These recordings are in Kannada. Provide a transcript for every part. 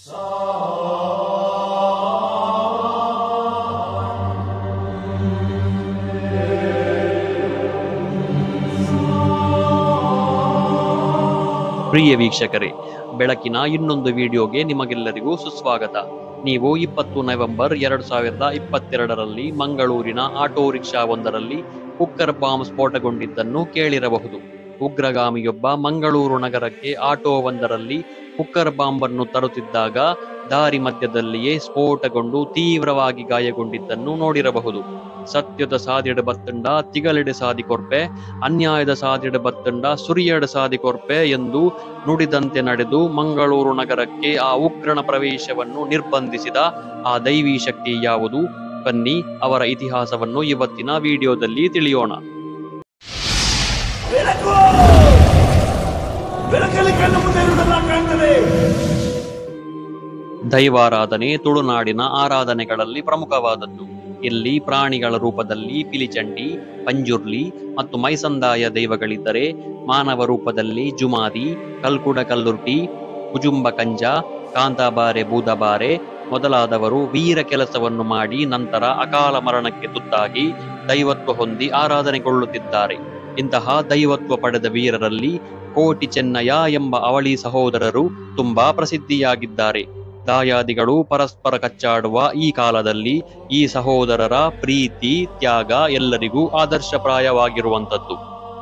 ಪ್ರಿಯ ವೀಕ್ಷಕರೇ ಬೆಳಕಿನ ಇನ್ನೊಂದು ವಿಡಿಯೋಗೆ ನಿಮಗೆಲ್ಲರಿಗೂ ಸುಸ್ವಾಗತ ನೀವು ಇಪ್ಪತ್ತು ನವೆಂಬರ್ ಎರಡು ಸಾವಿರದ ಇಪ್ಪತ್ತೆರಡರಲ್ಲಿ ಮಂಗಳೂರಿನ ಆಟೋ ರಿಕ್ಷಾ ಒಂದರಲ್ಲಿ ಕುಕ್ಕರ್ ಬಾಂಬ್ ಸ್ಫೋಟಗೊಂಡಿದ್ದನ್ನು ಕೇಳಿರಬಹುದು ಉಗ್ರಗಾಮಿಯೊಬ್ಬ ಮಂಗಳೂರು ನಗರಕ್ಕೆ ಆಟೋ ಒಂದರಲ್ಲಿ ಕುಕ್ಕರ್ ಬಾಂಬ್ ಅನ್ನು ತರುತ್ತಿದ್ದಾಗ ದಾರಿ ಮಧ್ಯದಲ್ಲಿಯೇ ಸ್ಫೋಟಗೊಂಡು ತೀವ್ರವಾಗಿ ಗಾಯಗೊಂಡಿದ್ದನ್ನು ನೋಡಿರಬಹುದು ಸತ್ಯದ ಸಾದಿಡ ಬತ್ತಂಡ ತಿಗಲಿಡೆ ಸಾದಿ ಕೊರ್ಪೆ ಅನ್ಯಾಯದ ಸಾದಿಡ ಬತ್ತಂಡ ಸುರಿಯಡ ಸಾದಿ ಕೊರ್ಪೆ ಎಂದು ನುಡಿದಂತೆ ನಡೆದು ಮಂಗಳೂರು ನಗರಕ್ಕೆ ಆ ಉಗ್ರನ ಪ್ರವೇಶವನ್ನು ನಿರ್ಬಂಧಿಸಿದ ಆ ದೈವಿ ಶಕ್ತಿ ಯಾವುದು ಬನ್ನಿ ಅವರ ಇತಿಹಾಸವನ್ನು ಇವತ್ತಿನ ವಿಡಿಯೋದಲ್ಲಿ ತಿಳಿಯೋಣ ಬೆಳಕು ಬೆಳಕಲ್ಲಿ ಕಣ್ಣು ಮುಂದೆ ಇರುವುದೆಲ್ಲ ಕಾಣ್ತದೆ ದೈವಾರಾಧನೆ ತುಳುನಾಡಿನ ಆರಾಧನೆಗಳಲ್ಲಿ ಪ್ರಮುಖವಾದದ್ದು ಇಲ್ಲಿ ಪ್ರಾಣಿಗಳ ರೂಪದಲ್ಲಿ ಪಿಲಿಚಂಡಿ ಪಂಜುರ್ಲಿ ಮತ್ತು ಮೈಸಂದಾಯ ದೈವಗಳಿದ್ದರೆ ಮಾನವ ರೂಪದಲ್ಲಿ ಜುಮಾದಿ ಕಲ್ಕುಡ ಕಲ್ಲುರ್ಟಿ ಕುಜುಂಬ ಕಂಜ ಕಾಂತಾಬಾರೆ ಬೂದಬಾರೆ ಮೊದಲಾದವರು ವೀರ ಕೆಲಸವನ್ನು ಮಾಡಿ ನಂತರ ಅಕಾಲ ಮರಣಕ್ಕೆ ತುತ್ತಾಗಿ ದೈವತ್ವ ಹೊಂದಿ ಆರಾಧನೆಗೊಳ್ಳುತ್ತಿದ್ದಾರೆ ಇಂತಹ ದೈವತ್ವ ಪಡೆದ ವೀರರಲ್ಲಿ ಕೋಟಿ ಚೆನ್ನಯ್ಯ ಎಂಬ ಅವಳಿ ಸಹೋದರರು ತುಂಬಾ ಪ್ರಸಿದ್ಧಿಯಾಗಿದ್ದಾರೆ ದಾಯಾದಿಗಳು ಪರಸ್ಪರ ಕಚ್ಚಾಡುವ ಈ ಕಾಲದಲ್ಲಿ ಈ ಸಹೋದರರ ಪ್ರೀತಿ ತ್ಯಾಗ ಎಲ್ಲರಿಗೂ ಆದರ್ಶಪ್ರಾಯವಾಗಿರುವಂಥದ್ದು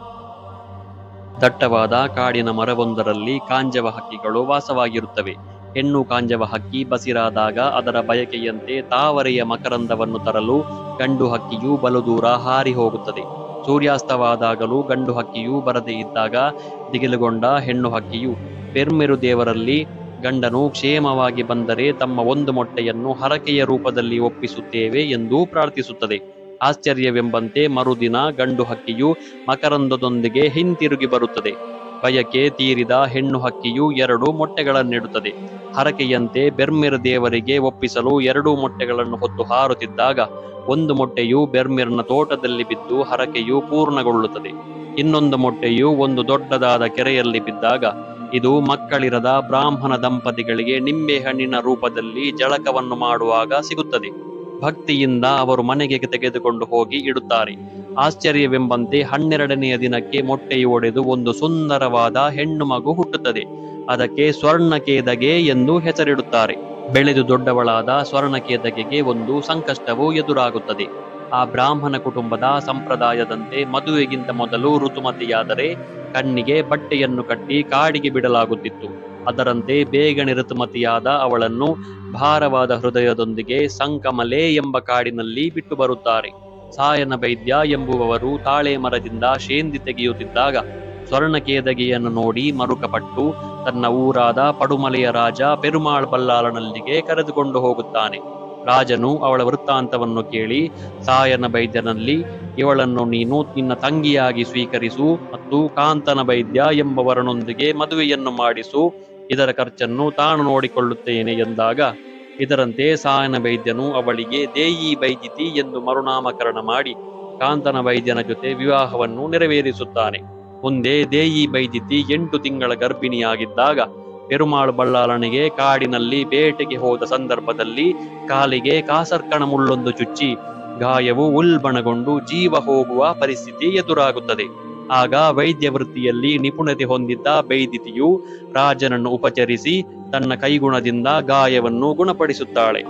ದಟ್ಟವಾದ ಕಾಡಿನ ಮರವೊಂದರಲ್ಲಿ ಕಾಂಜವ ಹಕ್ಕಿಗಳು ವಾಸವಾಗಿರುತ್ತವೆ ಹೆಣ್ಣು ಕಾಂಜವ ಹಕ್ಕಿ ಬಸಿರಾದಾಗ ಅದರ ಬಯಕೆಯಂತೆ ತಾವರೆಯ ಮಕರಂದವನ್ನು ತರಲು ಗಂಡು ಹಕ್ಕಿಯು ಬಲು ದೂರ ಹಾರಿ ಹೋಗುತ್ತದೆ ಸೂರ್ಯಾಸ್ತವಾದಾಗಲೂ ಗಂಡು ಹಕ್ಕಿಯು ಬರದೇ ಇದ್ದಾಗ ದಿಗಿಲುಗೊಂಡ ಹೆಣ್ಣು ಹಕ್ಕಿಯು ಪೆರ್ಮೆರು ದೇವರಲ್ಲಿ ಗಂಡನು ಕ್ಷೇಮವಾಗಿ ಬಂದರೆ ತಮ್ಮ ಒಂದು ಮೊಟ್ಟೆಯನ್ನು ಹರಕೆಯ ರೂಪದಲ್ಲಿ ಒಪ್ಪಿಸುತ್ತೇವೆ ಎಂದು ಪ್ರಾರ್ಥಿಸುತ್ತದೆ ಆಶ್ಚರ್ಯವೆಂಬಂತೆ ಮರುದಿನ ಗಂಡು ಹಕ್ಕಿಯು ಮಕರಂದದೊಂದಿಗೆ ಹಿಂತಿರುಗಿ ಬರುತ್ತದೆ ಬಯಕೆ ತೀರಿದ ಹೆಣ್ಣು ಹಕ್ಕಿಯು ಎರಡು ಮೊಟ್ಟೆಗಳನ್ನಿಡುತ್ತದೆ ಹರಕೆಯಂತೆ ಬೆರ್ಮೆರ್ ದೇವರಿಗೆ ಒಪ್ಪಿಸಲು ಎರಡೂ ಮೊಟ್ಟೆಗಳನ್ನು ಹೊತ್ತು ಹಾರುತ್ತಿದ್ದಾಗ ಒಂದು ಮೊಟ್ಟೆಯು ಬೆರ್ಮೆರ್ನ ತೋಟದಲ್ಲಿ ಬಿದ್ದು ಹರಕೆಯು ಪೂರ್ಣಗೊಳ್ಳುತ್ತದೆ ಇನ್ನೊಂದು ಮೊಟ್ಟೆಯು ಒಂದು ದೊಡ್ಡದಾದ ಕೆರೆಯಲ್ಲಿ ಬಿದ್ದಾಗ ಇದು ಮಕ್ಕಳಿರದ ಬ್ರಾಹ್ಮಣ ದಂಪತಿಗಳಿಗೆ ನಿಂಬೆ ಹಣ್ಣಿನ ರೂಪದಲ್ಲಿ ಜಳಕವನ್ನು ಮಾಡುವಾಗ ಸಿಗುತ್ತದೆ ಭಕ್ತಿಯಿಂದ ಅವರು ಮನೆಗೆ ತೆಗೆದುಕೊಂಡು ಹೋಗಿ ಇಡುತ್ತಾರೆ ಆಶ್ಚರ್ಯವೆಂಬಂತೆ ಹನ್ನೆರಡನೆಯ ದಿನಕ್ಕೆ ಮೊಟ್ಟೆಯು ಒಡೆದು ಒಂದು ಸುಂದರವಾದ ಹೆಣ್ಣು ಮಗು ಹುಟ್ಟುತ್ತದೆ ಅದಕ್ಕೆ ಸ್ವರ್ಣಕೇದಗೆ ಎಂದು ಹೆಸರಿಡುತ್ತಾರೆ ಬೆಳೆದು ದೊಡ್ಡವಳಾದ ಸ್ವರ್ಣಕೇದಗೆಗೆ ಒಂದು ಸಂಕಷ್ಟವು ಎದುರಾಗುತ್ತದೆ ಆ ಬ್ರಾಹ್ಮಣ ಕುಟುಂಬದ ಸಂಪ್ರದಾಯದಂತೆ ಮದುವೆಗಿಂತ ಮೊದಲು ಋತುಮತಿಯಾದರೆ ಕಣ್ಣಿಗೆ ಬಟ್ಟೆಯನ್ನು ಕಟ್ಟಿ ಕಾಡಿಗೆ ಬಿಡಲಾಗುತ್ತಿತ್ತು ಅದರಂತೆ ಬೇಗನೆ ಋತುಮತಿಯಾದ ಅವಳನ್ನು ಭಾರವಾದ ಹೃದಯದೊಂದಿಗೆ ಸಂಕಮಲೆ ಎಂಬ ಕಾಡಿನಲ್ಲಿ ಬಿಟ್ಟು ಬರುತ್ತಾರೆ ಸಾಯನ ವೈದ್ಯ ಎಂಬುವವರು ತಾಳೆ ಮರದಿಂದ ಶೇಂದಿ ತೆಗೆಯುತ್ತಿದ್ದಾಗ ಸ್ವರ್ಣಕೇದಗಿಯನ್ನು ನೋಡಿ ಮರುಕಪಟ್ಟು ತನ್ನ ಊರಾದ ಪಡುಮಲೆಯ ರಾಜ ಪೆರುಮಾಳ್ ಬಲ್ಲಾಳನಲ್ಲಿಗೆ ಕರೆದುಕೊಂಡು ಹೋಗುತ್ತಾನೆ ರಾಜನು ಅವಳ ವೃತ್ತಾಂತವನ್ನು ಕೇಳಿ ಸಾಯನ ವೈದ್ಯನಲ್ಲಿ ಇವಳನ್ನು ನೀನು ನಿನ್ನ ತಂಗಿಯಾಗಿ ಸ್ವೀಕರಿಸು ಮತ್ತು ಕಾಂತನ ವೈದ್ಯ ಎಂಬವರನೊಂದಿಗೆ ಮದುವೆಯನ್ನು ಮಾಡಿಸು ಇದರ ಖರ್ಚನ್ನು ತಾನು ನೋಡಿಕೊಳ್ಳುತ್ತೇನೆ ಎಂದಾಗ ಇದರಂತೆ ಸಾಯನ ವೈದ್ಯನು ಅವಳಿಗೆ ದೇಯಿ ವೈದ್ಯತಿ ಎಂದು ಮರುನಾಮಕರಣ ಮಾಡಿ ಕಾಂತನ ವೈದ್ಯನ ಜೊತೆ ವಿವಾಹವನ್ನು ನೆರವೇರಿಸುತ್ತಾನೆ ಮುಂದೆ ದೇಯಿ ವೈದ್ಯತಿ ಎಂಟು ತಿಂಗಳ ಗರ್ಭಿಣಿಯಾಗಿದ್ದಾಗ ಪೆರುಮಾಳು ಬಳ್ಳಾಳನಿಗೆ ಕಾಡಿನಲ್ಲಿ ಬೇಟೆಗೆ ಹೋದ ಸಂದರ್ಭದಲ್ಲಿ ಕಾಲಿಗೆ ಕಾಸರ್ಕಣ ಮುಳ್ಳೊಂದು ಚುಚ್ಚಿ ಗಾಯವು ಉಲ್ಬಣಗೊಂಡು ಜೀವ ಹೋಗುವ ಪರಿಸ್ಥಿತಿ ಎದುರಾಗುತ್ತದೆ ಆಗ ವೈದ್ಯ ವೃತ್ತಿಯಲ್ಲಿ ನಿಪುಣತೆ ಹೊಂದಿದ್ದ ವೈದ್ಯತಿಯು ರಾಜನನ್ನು ಉಪಚರಿಸಿ ತನ್ನ ಕೈಗುಣದಿಂದ ಗಾಯವನ್ನು ಗುಣಪಡಿಸುತ್ತಾಳೆ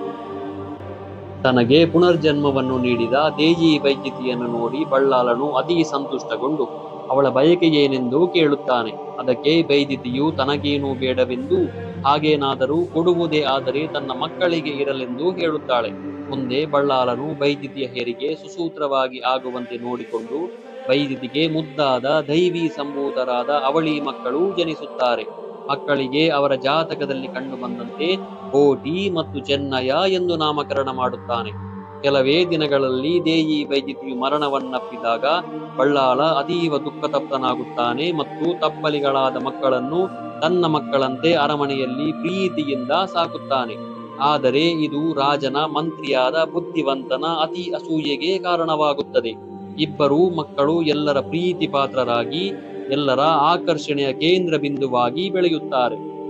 ತನಗೆ ಪುನರ್ಜನ್ಮವನ್ನು ನೀಡಿದ ದೇಯಿ ವೈದ್ಯತಿಯನ್ನು ನೋಡಿ ಬಳ್ಳಾಳನು ಅತಿ ಸಂತುಷ್ಟಗೊಂಡು ಅವಳ ಬಯಕೆ ಏನೆಂದು ಕೇಳುತ್ತಾನೆ ಅದಕ್ಕೆ ವೈದ್ಯತಿಯು ತನಗೇನೂ ಬೇಡವೆಂದು ಹಾಗೇನಾದರೂ ಕೊಡುವುದೇ ಆದರೆ ತನ್ನ ಮಕ್ಕಳಿಗೆ ಇರಲೆಂದು ಹೇಳುತ್ತಾಳೆ ಮುಂದೆ ಬಳ್ಳಾಳನು ವೈದ್ಯತಿಯ ಹೆರಿಗೆ ಸುಸೂತ್ರವಾಗಿ ಆಗುವಂತೆ ನೋಡಿಕೊಂಡು ವೈದ್ಯತಿಗೆ ಮುದ್ದಾದ ದೈವಿ ಸಂಭೂತರಾದ ಅವಳಿ ಮಕ್ಕಳು ಜನಿಸುತ್ತಾರೆ ಮಕ್ಕಳಿಗೆ ಅವರ ಜಾತಕದಲ್ಲಿ ಕಂಡು ಬಂದಂತೆ ಕೋಟಿ ಮತ್ತು ಚೆನ್ನಯ್ಯ ಎಂದು ನಾಮಕರಣ ಮಾಡುತ್ತಾನೆ ಕೆಲವೇ ದಿನಗಳಲ್ಲಿ ದೇಯಿ ವೈದ್ಯತಿಯು ಮರಣವನ್ನಪ್ಪಿದಾಗ ಬಳ್ಳಾಳ ಅತೀವ ದುಃಖತಪ್ತನಾಗುತ್ತಾನೆ ಮತ್ತು ತಪ್ಪಲಿಗಳಾದ ಮಕ್ಕಳನ್ನು ತನ್ನ ಮಕ್ಕಳಂತೆ ಅರಮನೆಯಲ್ಲಿ ಪ್ರೀತಿಯಿಂದ ಸಾಕುತ್ತಾನೆ ಆದರೆ ಇದು ರಾಜನ ಮಂತ್ರಿಯಾದ ಬುದ್ಧಿವಂತನ ಅತಿ ಅಸೂಯೆಗೆ ಕಾರಣವಾಗುತ್ತದೆ ಇಬ್ಬರೂ ಮಕ್ಕಳು ಎಲ್ಲರ ಪ್ರೀತಿ ಪಾತ್ರರಾಗಿ ಎಲ್ಲರ ಆಕರ್ಷಣೆಯ ಕೇಂದ್ರ ಬಿಂದುವಾಗಿ ಬೆಳೆಯುತ್ತಾರೆ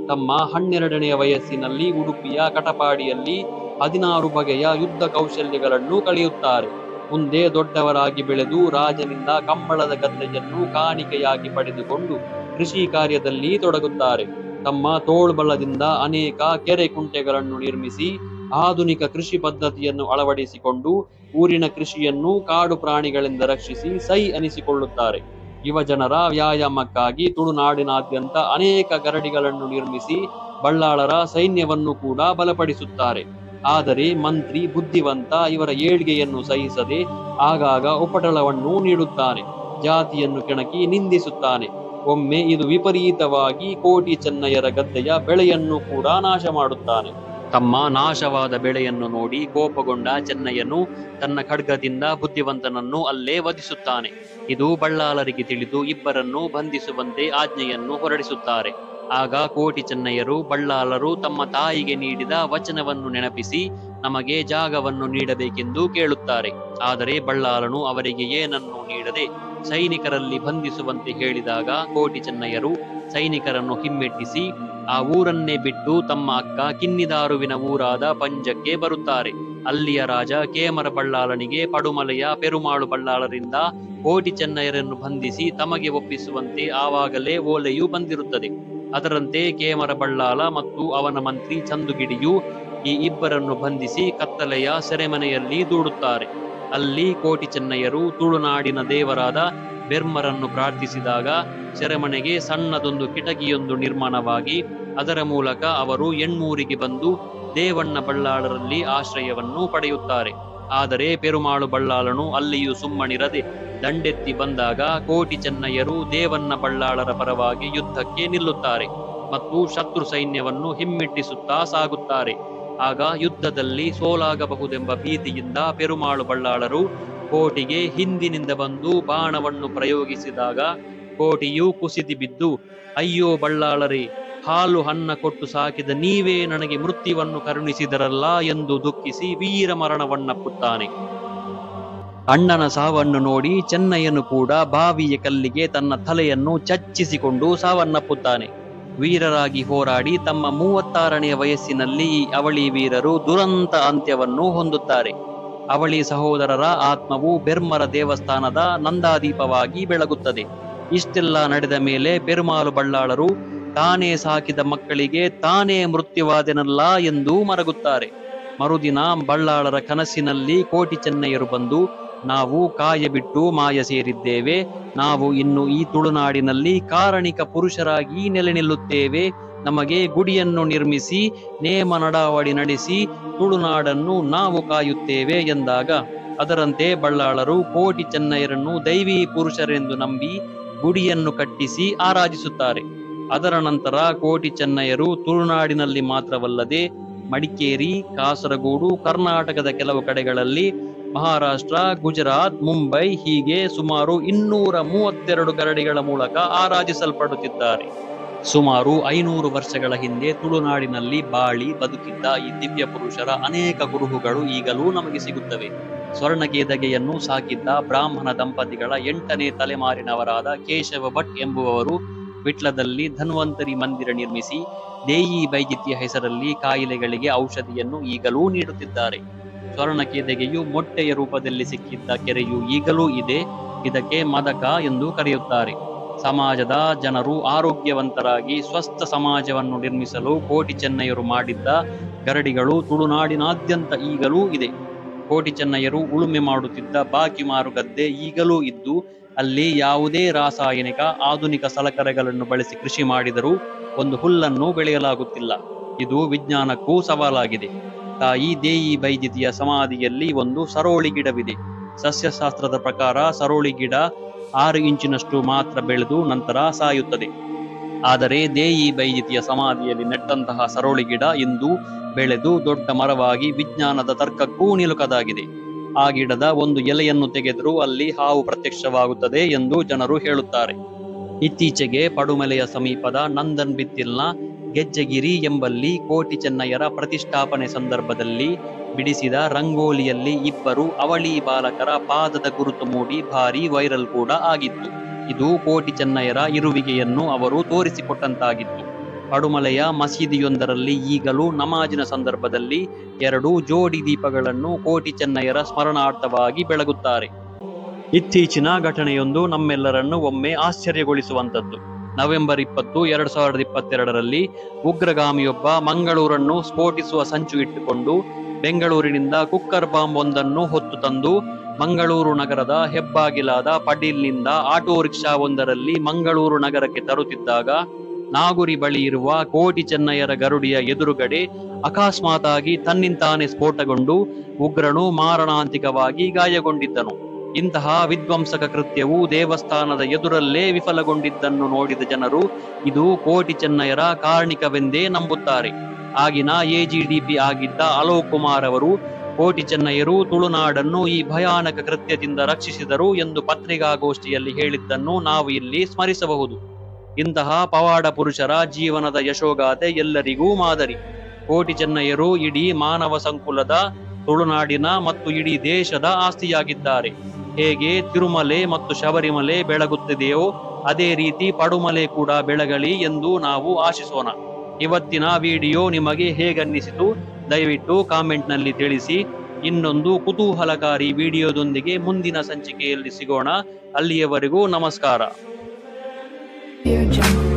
ತಮ್ಮ ಹನ್ನೆರಡನೆಯ ವಯಸ್ಸಿನಲ್ಲಿ ಉಡುಪಿಯ ಕಟಪಾಡಿಯಲ್ಲಿ ಹದಿನಾರು ಬಗೆಯ ಯುದ್ಧ ಕೌಶಲ್ಯಗಳನ್ನು ಕಲಿಯುತ್ತಾರೆ ಮುಂದೆ ದೊಡ್ಡವರಾಗಿ ಬೆಳೆದು ರಾಜನಿಂದ ಕಂಬಳದ ಗದ್ದೆಯನ್ನು ಕಾಣಿಕೆಯಾಗಿ ಪಡೆದುಕೊಂಡು ಕೃಷಿ ಕಾರ್ಯದಲ್ಲಿ ತೊಡಗುತ್ತಾರೆ ತಮ್ಮ ತೋಳ್ಬಲದಿಂದ ಅನೇಕ ಕೆರೆ ಕುಂಟೆಗಳನ್ನು ನಿರ್ಮಿಸಿ ಆಧುನಿಕ ಕೃಷಿ ಪದ್ಧತಿಯನ್ನು ಅಳವಡಿಸಿಕೊಂಡು ಊರಿನ ಕೃಷಿಯನ್ನು ಕಾಡು ಪ್ರಾಣಿಗಳಿಂದ ರಕ್ಷಿಸಿ ಸೈ ಅನಿಸಿಕೊಳ್ಳುತ್ತಾರೆ ಯುವ ಜನರ ವ್ಯಾಯಾಮಕ್ಕಾಗಿ ತುಳುನಾಡಿನಾದ್ಯಂತ ಅನೇಕ ಗರಡಿಗಳನ್ನು ನಿರ್ಮಿಸಿ ಬಳ್ಳಾಳರ ಸೈನ್ಯವನ್ನು ಕೂಡ ಬಲಪಡಿಸುತ್ತಾರೆ ಆದರೆ ಮಂತ್ರಿ ಬುದ್ಧಿವಂತ ಇವರ ಏಳ್ಗೆಯನ್ನು ಸಹಿಸದೆ ಆಗಾಗ ಉಪಟಳವನ್ನು ನೀಡುತ್ತಾನೆ ಜಾತಿಯನ್ನು ಕೆಣಕಿ ನಿಂದಿಸುತ್ತಾನೆ ಒಮ್ಮೆ ಇದು ವಿಪರೀತವಾಗಿ ಕೋಟಿ ಚೆನ್ನಯ್ಯರ ಗದ್ದೆಯ ಬೆಳೆಯನ್ನು ಕೂಡ ನಾಶ ಮಾಡುತ್ತಾನೆ ತಮ್ಮ ನಾಶವಾದ ಬೆಳೆಯನ್ನು ನೋಡಿ ಕೋಪಗೊಂಡ ಚೆನ್ನಯ್ಯನು ತನ್ನ ಖಡ್ಗದಿಂದ ಬುದ್ಧಿವಂತನನ್ನು ಅಲ್ಲೇ ವಧಿಸುತ್ತಾನೆ ಇದು ಬಳ್ಳಾಲರಿಗೆ ತಿಳಿದು ಇಬ್ಬರನ್ನು ಬಂಧಿಸುವಂತೆ ಆಜ್ಞೆಯನ್ನು ಹೊರಡಿಸುತ್ತಾರೆ ಆಗ ಕೋಟಿ ಚೆನ್ನಯ್ಯರು ಬಳ್ಳಾಲರು ತಮ್ಮ ತಾಯಿಗೆ ನೀಡಿದ ವಚನವನ್ನು ನೆನಪಿಸಿ ನಮಗೆ ಜಾಗವನ್ನು ನೀಡಬೇಕೆಂದು ಕೇಳುತ್ತಾರೆ ಆದರೆ ಬಳ್ಳಾಲನು ಅವರಿಗೆ ಏನನ್ನು ನೀಡದೆ ಸೈನಿಕರಲ್ಲಿ ಬಂಧಿಸುವಂತೆ ಹೇಳಿದಾಗ ಕೋಟಿ ಚೆನ್ನಯ್ಯರು ಸೈನಿಕರನ್ನು ಹಿಮ್ಮೆಟ್ಟಿಸಿ ಆ ಊರನ್ನೇ ಬಿಟ್ಟು ತಮ್ಮ ಅಕ್ಕ ಕಿನ್ನಿದಾರುವಿನ ಊರಾದ ಪಂಜಕ್ಕೆ ಬರುತ್ತಾರೆ ಅಲ್ಲಿಯ ರಾಜ ಕೇಮರ ಬಳ್ಳಾಲನಿಗೆ ಪಡುಮಲೆಯ ಪೆರುಮಾಳು ಬಳ್ಳಾಳರಿಂದ ಕೋಟಿ ಚೆನ್ನಯ್ಯರನ್ನು ಬಂಧಿಸಿ ತಮಗೆ ಒಪ್ಪಿಸುವಂತೆ ಆವಾಗಲೇ ಓಲೆಯು ಬಂದಿರುತ್ತದೆ ಅದರಂತೆ ಕೇಮರ ಬಳ್ಳಾಲ ಮತ್ತು ಅವನ ಮಂತ್ರಿ ಚಂದುಗಿಡಿಯು ಈ ಇಬ್ಬರನ್ನು ಬಂಧಿಸಿ ಕತ್ತಲೆಯ ಸೆರೆಮನೆಯಲ್ಲಿ ದೂಡುತ್ತಾರೆ ಅಲ್ಲಿ ಕೋಟಿ ಚೆನ್ನಯ್ಯರು ತುಳುನಾಡಿನ ದೇವರಾದ ಬೆರ್ಮರನ್ನು ಪ್ರಾರ್ಥಿಸಿದಾಗ ಸೆರೆಮನೆಗೆ ಸಣ್ಣದೊಂದು ಕಿಟಕಿಯೊಂದು ನಿರ್ಮಾಣವಾಗಿ ಅದರ ಮೂಲಕ ಅವರು ಎಣ್ಮೂರಿಗೆ ಬಂದು ದೇವಣ್ಣ ಬಳ್ಳಾಳರಲ್ಲಿ ಆಶ್ರಯವನ್ನು ಪಡೆಯುತ್ತಾರೆ ಆದರೆ ಪೆರುಮಾಳು ಬಳ್ಳಾಳನು ಅಲ್ಲಿಯೂ ಸುಮ್ಮನಿರದೆ ದಂಡೆತ್ತಿ ಬಂದಾಗ ಕೋಟಿ ಚೆನ್ನಯ್ಯರು ದೇವನ್ನ ಬಳ್ಳಾಳರ ಪರವಾಗಿ ಯುದ್ಧಕ್ಕೆ ನಿಲ್ಲುತ್ತಾರೆ ಮತ್ತು ಶತ್ರು ಸೈನ್ಯವನ್ನು ಹಿಮ್ಮೆಟ್ಟಿಸುತ್ತಾ ಸಾಗುತ್ತಾರೆ ಆಗ ಯುದ್ಧದಲ್ಲಿ ಸೋಲಾಗಬಹುದೆಂಬ ಭೀತಿಯಿಂದ ಪೆರುಮಾಳು ಬಳ್ಳಾಳರು ಕೋಟಿಗೆ ಹಿಂದಿನಿಂದ ಬಂದು ಬಾಣವನ್ನು ಪ್ರಯೋಗಿಸಿದಾಗ ಕೋಟಿಯು ಕುಸಿದು ಬಿದ್ದು ಅಯ್ಯೋ ಬಳ್ಳಾಳರೇ ಹಾಲು ಹನ್ನ ಕೊಟ್ಟು ಸಾಕಿದ ನೀವೇ ನನಗೆ ಮೃತ್ಯುವನ್ನು ಕರುಣಿಸಿದರಲ್ಲ ಎಂದು ದುಃಖಿಸಿ ವೀರ ಮರಣವನ್ನಪ್ಪುತ್ತಾನೆ ಅಣ್ಣನ ಸಾವನ್ನು ನೋಡಿ ಚೆನ್ನಯ್ಯನು ಕೂಡ ಬಾವಿಯ ಕಲ್ಲಿಗೆ ತನ್ನ ತಲೆಯನ್ನು ಚಚ್ಚಿಸಿಕೊಂಡು ಸಾವನ್ನಪ್ಪುತ್ತಾನೆ ವೀರರಾಗಿ ಹೋರಾಡಿ ತಮ್ಮ ಮೂವತ್ತಾರನೆಯ ವಯಸ್ಸಿನಲ್ಲಿ ಈ ಅವಳಿ ವೀರರು ದುರಂತ ಅಂತ್ಯವನ್ನು ಹೊಂದುತ್ತಾರೆ ಅವಳಿ ಸಹೋದರರ ಆತ್ಮವು ಬೆರ್ಮರ ದೇವಸ್ಥಾನದ ನಂದಾದೀಪವಾಗಿ ಬೆಳಗುತ್ತದೆ ಇಷ್ಟೆಲ್ಲ ನಡೆದ ಮೇಲೆ ಪೆರುಮಾಲು ಬಳ್ಳಾಳರು ತಾನೇ ಸಾಕಿದ ಮಕ್ಕಳಿಗೆ ತಾನೇ ಮೃತ್ಯುವಾದೆನಲ್ಲ ಎಂದು ಮರಗುತ್ತಾರೆ ಮರುದಿನ ಬಳ್ಳಾಳರ ಕನಸಿನಲ್ಲಿ ಕೋಟಿ ಚೆನ್ನಯ್ಯರು ಬಂದು ನಾವು ಕಾಯ ಬಿಟ್ಟು ಮಾಯ ಸೇರಿದ್ದೇವೆ ನಾವು ಇನ್ನು ಈ ತುಳುನಾಡಿನಲ್ಲಿ ಕಾರಣಿಕ ಪುರುಷರಾಗಿ ನೆಲೆ ನಿಲ್ಲುತ್ತೇವೆ ನಮಗೆ ಗುಡಿಯನ್ನು ನಿರ್ಮಿಸಿ ನೇಮ ನಡಾವಳಿ ನಡೆಸಿ ತುಳುನಾಡನ್ನು ನಾವು ಕಾಯುತ್ತೇವೆ ಎಂದಾಗ ಅದರಂತೆ ಬಳ್ಳಾಳರು ಕೋಟಿ ಚೆನ್ನಯ್ಯರನ್ನು ದೈವಿ ಪುರುಷರೆಂದು ನಂಬಿ ಗುಡಿಯನ್ನು ಕಟ್ಟಿಸಿ ಆರಾಧಿಸುತ್ತಾರೆ ಅದರ ನಂತರ ಕೋಟಿ ಚೆನ್ನಯ್ಯರು ತುಳುನಾಡಿನಲ್ಲಿ ಮಾತ್ರವಲ್ಲದೆ ಮಡಿಕೇರಿ ಕಾಸರಗೋಡು ಕರ್ನಾಟಕದ ಕೆಲವು ಕಡೆಗಳಲ್ಲಿ ಮಹಾರಾಷ್ಟ್ರ ಗುಜರಾತ್ ಮುಂಬೈ ಹೀಗೆ ಸುಮಾರು ಇನ್ನೂರ ಮೂವತ್ತೆರಡು ಗರಡಿಗಳ ಮೂಲಕ ಆರಾಧಿಸಲ್ಪಡುತ್ತಿದ್ದಾರೆ ಸುಮಾರು ಐನೂರು ವರ್ಷಗಳ ಹಿಂದೆ ತುಳುನಾಡಿನಲ್ಲಿ ಬಾಳಿ ಬದುಕಿದ್ದ ಈ ದಿವ್ಯ ಪುರುಷರ ಅನೇಕ ಗುರುಹುಗಳು ಈಗಲೂ ನಮಗೆ ಸಿಗುತ್ತವೆ ಸ್ವರ್ಣಕೇದಗೆಯನ್ನು ಸಾಕಿದ್ದ ಬ್ರಾಹ್ಮಣ ದಂಪತಿಗಳ ಎಂಟನೇ ತಲೆಮಾರಿನವರಾದ ಕೇಶವ ಭಟ್ ಎಂಬುವವರು ವಿಟ್ಲದಲ್ಲಿ ಧನ್ವಂತರಿ ಮಂದಿರ ನಿರ್ಮಿಸಿ ದೇಯಿ ಬೈಜಿತ್ಯ ಹೆಸರಲ್ಲಿ ಕಾಯಿಲೆಗಳಿಗೆ ಔಷಧಿಯನ್ನು ಈಗಲೂ ನೀಡುತ್ತಿದ್ದಾರೆ ಸ್ವರ್ಣಕೇದಗೆಯು ಮೊಟ್ಟೆಯ ರೂಪದಲ್ಲಿ ಸಿಕ್ಕಿದ್ದ ಕೆರೆಯು ಈಗಲೂ ಇದೆ ಇದಕ್ಕೆ ಮದಕ ಎಂದು ಕರೆಯುತ್ತಾರೆ ಸಮಾಜದ ಜನರು ಆರೋಗ್ಯವಂತರಾಗಿ ಸ್ವಸ್ಥ ಸಮಾಜವನ್ನು ನಿರ್ಮಿಸಲು ಕೋಟಿ ಚೆನ್ನಯ್ಯರು ಮಾಡಿದ್ದ ಗರಡಿಗಳು ತುಳುನಾಡಿನಾದ್ಯಂತ ಈಗಲೂ ಇದೆ ಕೋಟಿ ಚೆನ್ನಯ್ಯರು ಉಳುಮೆ ಮಾಡುತ್ತಿದ್ದ ಬಾಕಿ ಮಾರುಗದ್ದೆ ಈಗಲೂ ಇದ್ದು ಅಲ್ಲಿ ಯಾವುದೇ ರಾಸಾಯನಿಕ ಆಧುನಿಕ ಸಲಕರಣೆಗಳನ್ನು ಬಳಸಿ ಕೃಷಿ ಮಾಡಿದರೂ ಒಂದು ಹುಲ್ಲನ್ನು ಬೆಳೆಯಲಾಗುತ್ತಿಲ್ಲ ಇದು ವಿಜ್ಞಾನಕ್ಕೂ ಸವಾಲಾಗಿದೆ ತಾಯಿ ದೇಯಿ ಬೈದಿತಿಯ ಸಮಾಧಿಯಲ್ಲಿ ಒಂದು ಸರೋಳಿ ಗಿಡವಿದೆ ಸಸ್ಯಶಾಸ್ತ್ರದ ಪ್ರಕಾರ ಸರೋಳಿ ಗಿಡ ಆರು ಇಂಚಿನಷ್ಟು ಮಾತ್ರ ಬೆಳೆದು ನಂತರ ಸಾಯುತ್ತದೆ ಆದರೆ ದೇಯಿ ಬೈಜಿತಿಯ ಸಮಾಧಿಯಲ್ಲಿ ನೆಟ್ಟಂತಹ ಸರೋಳಿ ಗಿಡ ಇಂದು ಬೆಳೆದು ದೊಡ್ಡ ಮರವಾಗಿ ವಿಜ್ಞಾನದ ತರ್ಕಕ್ಕೂ ನಿಲುಕದಾಗಿದೆ ಆ ಗಿಡದ ಒಂದು ಎಲೆಯನ್ನು ತೆಗೆದರೂ ಅಲ್ಲಿ ಹಾವು ಪ್ರತ್ಯಕ್ಷವಾಗುತ್ತದೆ ಎಂದು ಜನರು ಹೇಳುತ್ತಾರೆ ಇತ್ತೀಚೆಗೆ ಪಡುಮಲೆಯ ಸಮೀಪದ ನಂದನ್ ಬಿತ್ತಿಲ್ನ ಗೆಜ್ಜೆಗಿರಿ ಎಂಬಲ್ಲಿ ಕೋಟಿ ಚೆನ್ನಯ್ಯರ ಪ್ರತಿಷ್ಠಾಪನೆ ಸಂದರ್ಭದಲ್ಲಿ ಬಿಡಿಸಿದ ರಂಗೋಲಿಯಲ್ಲಿ ಇಬ್ಬರು ಅವಳಿ ಬಾಲಕರ ಪಾದದ ಗುರುತು ಮೂಡಿ ಭಾರಿ ವೈರಲ್ ಕೂಡ ಆಗಿತ್ತು ಇದು ಕೋಟಿ ಚೆನ್ನಯ್ಯರ ಇರುವಿಕೆಯನ್ನು ಅವರು ತೋರಿಸಿಕೊಟ್ಟಂತಾಗಿತ್ತು ಪಡುಮಲೆಯ ಮಸೀದಿಯೊಂದರಲ್ಲಿ ಈಗಲೂ ನಮಾಜಿನ ಸಂದರ್ಭದಲ್ಲಿ ಎರಡು ಜೋಡಿ ದೀಪಗಳನ್ನು ಕೋಟಿ ಚೆನ್ನಯ್ಯರ ಸ್ಮರಣಾರ್ಥವಾಗಿ ಬೆಳಗುತ್ತಾರೆ ಇತ್ತೀಚಿನ ಘಟನೆಯೊಂದು ನಮ್ಮೆಲ್ಲರನ್ನು ಒಮ್ಮೆ ಆಶ್ಚರ್ಯಗೊಳಿಸುವಂತದ್ದು ನವೆಂಬರ್ ಇಪ್ಪತ್ತು ಎರಡ್ ಸಾವಿರದ ಇಪ್ಪತ್ತೆರಡರಲ್ಲಿ ಉಗ್ರಗಾಮಿಯೊಬ್ಬ ಮಂಗಳೂರನ್ನು ಸ್ಫೋಟಿಸುವ ಸಂಚು ಇಟ್ಟುಕೊಂಡು ಬೆಂಗಳೂರಿನಿಂದ ಕುಕ್ಕರ್ ಬಾಂಬ್ ಒಂದನ್ನು ಹೊತ್ತು ತಂದು ಮಂಗಳೂರು ನಗರದ ಹೆಬ್ಬಾಗಿಲಾದ ಪಡೀಲ್ನಿಂದ ಆಟೋ ರಿಕ್ಷಾ ಒಂದರಲ್ಲಿ ಮಂಗಳೂರು ನಗರಕ್ಕೆ ತರುತ್ತಿದ್ದಾಗ ನಾಗುರಿ ಬಳಿ ಇರುವ ಕೋಟಿ ಚೆನ್ನಯ್ಯರ ಗರುಡಿಯ ಎದುರುಗಡೆ ಅಕಸ್ಮಾತಾಗಿ ತನ್ನಿಂತಾನೆ ಸ್ಫೋಟಗೊಂಡು ಉಗ್ರನು ಮಾರಣಾಂತಿಕವಾಗಿ ಗಾಯಗೊಂಡಿದ್ದನು ಇಂತಹ ವಿಧ್ವಂಸಕ ಕೃತ್ಯವು ದೇವಸ್ಥಾನದ ಎದುರಲ್ಲೇ ವಿಫಲಗೊಂಡಿದ್ದನ್ನು ನೋಡಿದ ಜನರು ಇದು ಕೋಟಿ ಚೆನ್ನಯ್ಯರ ಕಾರಣಿಕವೆಂದೇ ನಂಬುತ್ತಾರೆ ಆಗಿನ ಎಜಿಡಿಪಿ ಆಗಿದ್ದ ಅಲೋಕ್ ಕುಮಾರ್ ಅವರು ಕೋಟಿ ಚೆನ್ನಯ್ಯರು ತುಳುನಾಡನ್ನು ಈ ಭಯಾನಕ ಕೃತ್ಯದಿಂದ ರಕ್ಷಿಸಿದರು ಎಂದು ಪತ್ರಿಕಾಗೋಷ್ಠಿಯಲ್ಲಿ ಹೇಳಿದ್ದನ್ನು ನಾವು ಇಲ್ಲಿ ಸ್ಮರಿಸಬಹುದು ಇಂತಹ ಪವಾಡ ಪುರುಷರ ಜೀವನದ ಯಶೋಗಾಥೆ ಎಲ್ಲರಿಗೂ ಮಾದರಿ ಕೋಟಿ ಚೆನ್ನಯ್ಯರು ಇಡೀ ಮಾನವ ಸಂಕುಲದ ತುಳುನಾಡಿನ ಮತ್ತು ಇಡೀ ದೇಶದ ಆಸ್ತಿಯಾಗಿದ್ದಾರೆ ಹೇಗೆ ತಿರುಮಲೆ ಮತ್ತು ಶಬರಿಮಲೆ ಬೆಳಗುತ್ತಿದೆಯೋ ಅದೇ ರೀತಿ ಪಡುಮಲೆ ಕೂಡ ಬೆಳಗಲಿ ಎಂದು ನಾವು ಆಶಿಸೋಣ ಇವತ್ತಿನ ವಿಡಿಯೋ ನಿಮಗೆ ಹೇಗನ್ನಿಸಿತು ದಯವಿಟ್ಟು ಕಾಮೆಂಟ್ನಲ್ಲಿ ತಿಳಿಸಿ ಇನ್ನೊಂದು ಕುತೂಹಲಕಾರಿ ವಿಡಿಯೋದೊಂದಿಗೆ ಮುಂದಿನ ಸಂಚಿಕೆಯಲ್ಲಿ ಸಿಗೋಣ ಅಲ್ಲಿಯವರೆಗೂ ನಮಸ್ಕಾರ Dear Jungle.